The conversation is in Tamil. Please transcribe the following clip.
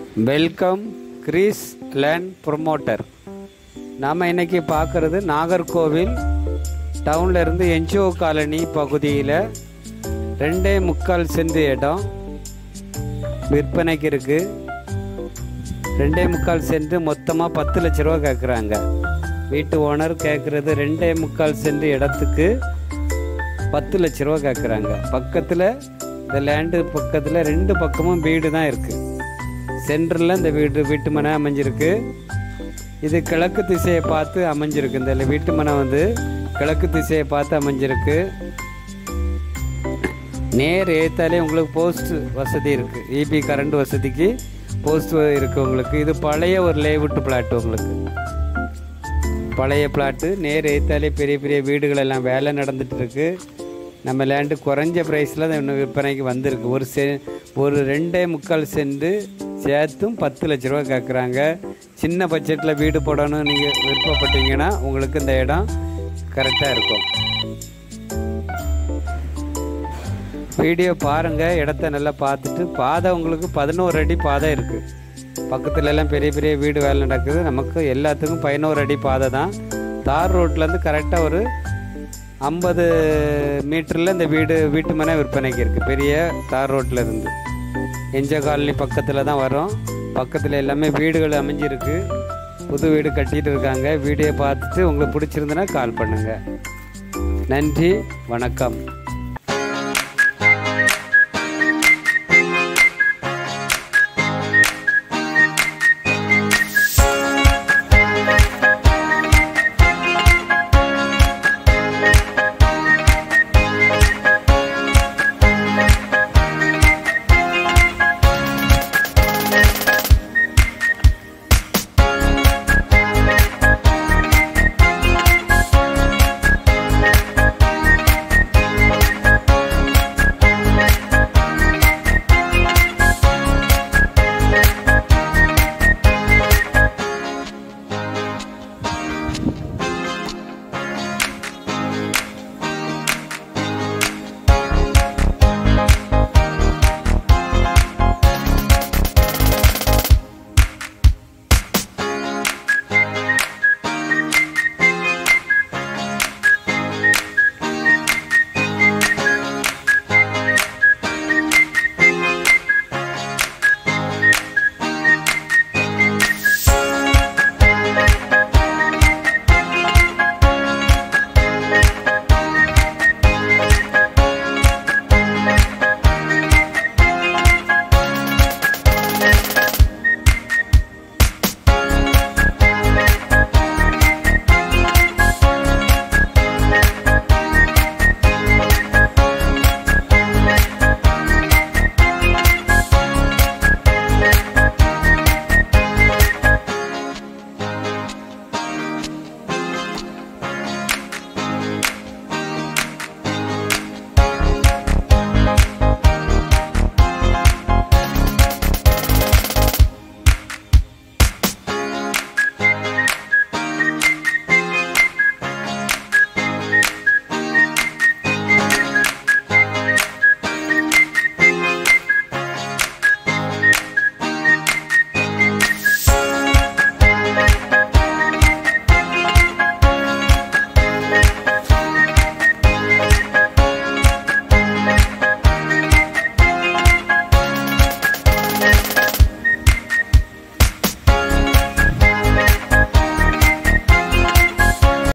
வெல்கம் கிரீஸ் லேண்ட் ப்ரொமோட்டர் நாம் இன்னைக்கு பார்க்குறது நாகர்கோவில் டவுன்ல இருந்து என்ஜிஓ காலனி பகுதியில் ரெண்டே முக்கால் சென்ட் இடம் விற்பனைக்கு இருக்கு ரெண்டே முக்கால் சென்ட் மொத்தமாக பத்து லட்ச ரூபா கேட்குறாங்க வீட்டு ஓனர் கேட்குறது ரெண்டே முக்கால் சென்ட் இடத்துக்கு பத்து லட்ச ரூபா கேட்குறாங்க பக்கத்தில் இந்த லேண்டு பக்கத்தில் ரெண்டு பக்கமும் வீடு தான் இருக்குது சென்டரில் இந்த வீடு வீட்டு மனை அமைஞ்சிருக்கு இது கிழக்கு திசையை பார்த்து அமைஞ்சிருக்கு இந்த வீட்டு மனை வந்து கிழக்கு திசையை பார்த்து அமைஞ்சிருக்கு நேர் ஏத்தாலே உங்களுக்கு போஸ்ட் வசதி இருக்குது இபி கரண்ட் வசதிக்கு போஸ்ட் இருக்குது உங்களுக்கு இது பழைய ஒரு லேவுட் பிளாட் உங்களுக்கு பழைய பிளாட்டு நேர் ஏத்தாலே பெரிய பெரிய வீடுகள் எல்லாம் வேலை நடந்துட்டு இருக்கு நம்ம லேண்டு குறைஞ்ச ப்ரைஸில் தான் இன்னும் விற்பனைக்கு வந்திருக்கு ஒரு செ ஒரு ரெண்டே முக்கால் சென்ட் சேர்த்தும் பத்து லட்ச ரூபா கேட்குறாங்க சின்ன பட்ஜெட்டில் வீடு போடணும்னு நீங்கள் விருப்பப்பட்டீங்கன்னா உங்களுக்கு இந்த இடம் கரெக்டாக இருக்கும் வீடியோ பாருங்கள் இடத்த நல்லா பார்த்துட்டு பாதை உங்களுக்கு பதினோரு அடி பாதை இருக்குது பக்கத்துல எல்லாம் பெரிய பெரிய வீடு வேலை நடக்குது நமக்கு எல்லாத்துக்கும் பதினோரு அடி பாதை தான் தார் ரோட்லேருந்து கரெக்டாக ஒரு ஐம்பது மீட்டரில் இந்த வீடு வீட்டு மனை விற்பனைக்கு இருக்குது பெரிய தார் ரோட்டில் இருந்து எஞ்ச காலனி பக்கத்தில் தான் வரும் பக்கத்தில் எல்லாமே வீடுகள் அமைஞ்சிருக்கு புது வீடு கட்டிட்டு இருக்காங்க வீடியோ பார்த்துட்டு உங்களுக்கு பிடிச்சிருந்துன்னா கால் பண்ணுங்கள் நன்றி வணக்கம்